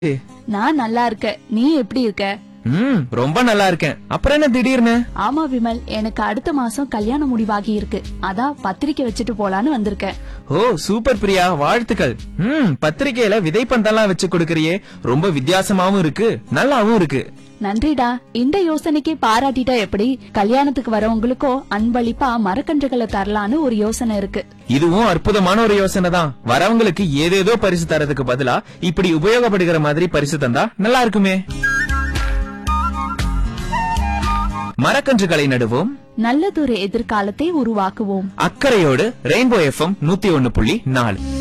நான் நல்லா இருக்கேன் நீ எப்படி இருக்க ம் ரொம்ப நல்லா இருக்கேன் அப்புறம் என்ன திடீர்னு ஆமா விமல் எனக்கு அடுத்த மாசம் கல்யாணம் முடிவாகி இருக்கு அதான் பத்திரிக்கை வச்சுட்டு போலான்னு வந்திருக்கேன் ஓ சூப்பர் பிரியா வாழ்த்துக்கள் ம் பத்திரிக்கையில விதைப்பந்தெல்லாம் வச்சு கொடுக்கறியே ரொம்ப வித்தியாசமாவும் இருக்கு நல்லாவும் இருக்கு நன்றிடா இந்த யோசனைக்கு பாராட்டிட்டா எப்படி கல்யாணத்துக்கு வரவங்களுக்கோ அன்பளிப்பா மரக்கன்றுகளை தரலான்னு ஒரு யோசனை இருக்கு இதுவும் அற்புதமான ஒரு யோசனை தான் வரவங்களுக்கு ஏதேதோ பரிசு தரதுக்கு பதிலா இப்படி உபயோகப்படுகிற மாதிரி பரிசு தந்தா நல்லா இருக்குமே மரக்கன்றுகளை நடுவோம் நல்லதொரு எதிர்காலத்தை உருவாக்குவோம் அக்கறையோடு ரெயின்போ எஃப்எம் நூத்தி ஒன்னு புள்ளி நாலு